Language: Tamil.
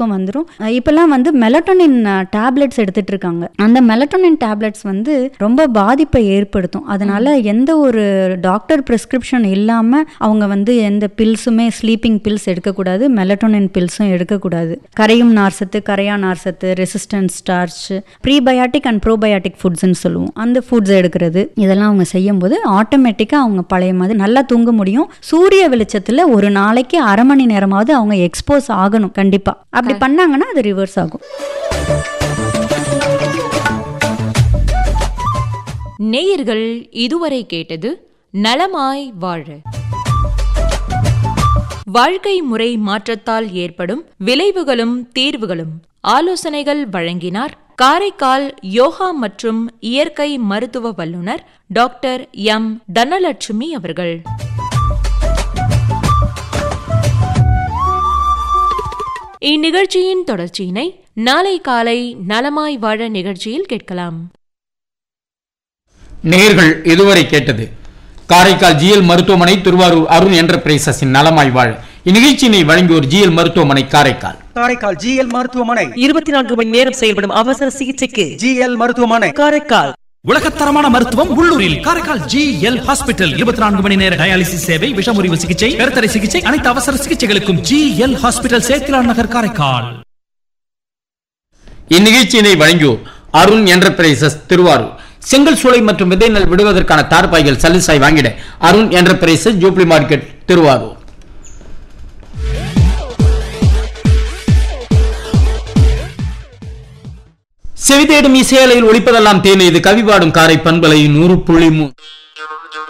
தூக்கம் வந்துடும் இப்பெல்லாம் வந்து மெலட்டோனின் டேப்லெட்ஸ் எடுத்துட்டு இருக்காங்க அந்த மெலட்டோனின் டேப்லெட்ஸ் வந்து ரொம்ப பாதிப்பை ஏற்படுத்தும் அதனால எந்த ஒரு டாக்டர் பிரிஸ்கிரிப்ஷன் இல்லாம அவங்க வந்து எந்த பில்ஸுமே ஸ்லீப்பிங் பில்ஸ் எடுக்கக்கூடாது மெலட்டோனின் பில்ஸும் எடுக்கக்கூடாது கரையும் நார்சத்து கரையா நார்சத்து resistance starch prebiotic and probiotic ஃபுட்ஸ்ன்னு சொல்லுவோம் அந்த ஃபுட்ஸ் எடுக்கிறது இதெல்லாம் அவங்க செய்யும்போது ஆட்டோமேட்டிக்காக அவங்க பழைய மாதிரி நல்லா தூங்க முடியும் சூரிய வெளிச்சத்தில் ஒரு நாளைக்கு அரை மணி நேரமாவது அவங்க எக்ஸ்போஸ் ஆகணும் கண்டிப்பாக அப்படி பண்ணாங்கன்னா அது ரிவர்ஸ் ஆகும் நேயர்கள் இதுவரை கேட்டது நலமாய் வாழ வாழ்க்கை முறை மாற்றத்தால் ஏற்படும் விளைவுகளும் தீர்வுகளும் ஆலோசனைகள் வழங்கினார் காரைக்கால் யோகா மற்றும் இயற்கை மருத்துவ வல்லுநர் டாக்டர் எம் தனலட்சுமி அவர்கள் இந்நிகழ்ச்சியின் தொடர்ச்சியினை நாளை காலை நலமாய் வாழ நிகழ்ச்சியில் கேட்கலாம் நேர்கள் இதுவரை கேட்டது காரைக்கால் ஜிஎல் மருத்துவமனை திருவாரூர் அருண் என்டர்பிரைசஸின் நலமாய் வாழ் இந்நிகழ்ச்சியினை வழங்கியோர் ஜிஎல் மருத்துவமனை காரைக்கால் காரைக்கால் ஜிஎல் மருத்துவமனை இருபத்தி நான்கு மணி நேரம் செயல்படும் அவசர சிகிச்சைக்கு ஜிஎல் மருத்துவமனை காரைக்கால் உலகத்தரமான மருத்துவம் உள்ளூரில் காரைக்கால் ஜி எல் ஹாஸ்பிட்டல் இருபத்தி நான்கு மணி நேர டயாலிசிஸ் சேவை விஷமுறிவு சிகிச்சை கருத்தடை சிகிச்சை அனைத்து அவசர சிகிச்சைகளுக்கும் ஜி எல் ஹாஸ்பிட்டல் சேத்திலான் நகர் காரைக்கால் இந்நிகழ்ச்சியினை வழங்கியோர் அருண் என்டர்பிரைசஸ் திருவாரூர் செங்கல் சூளை மற்றும் விதை நெல் விடுவதற்கான தார்பாய்கள் சல்லிசாய் வாங்கிட Arun enterprises jubilee market Thiruvarur செவிதேடும் இசையலையில் ஒழிப்பதெல்லாம் தேனி இது கவிபாடும் காரை பண்பலை நூறு புள்ளி மூ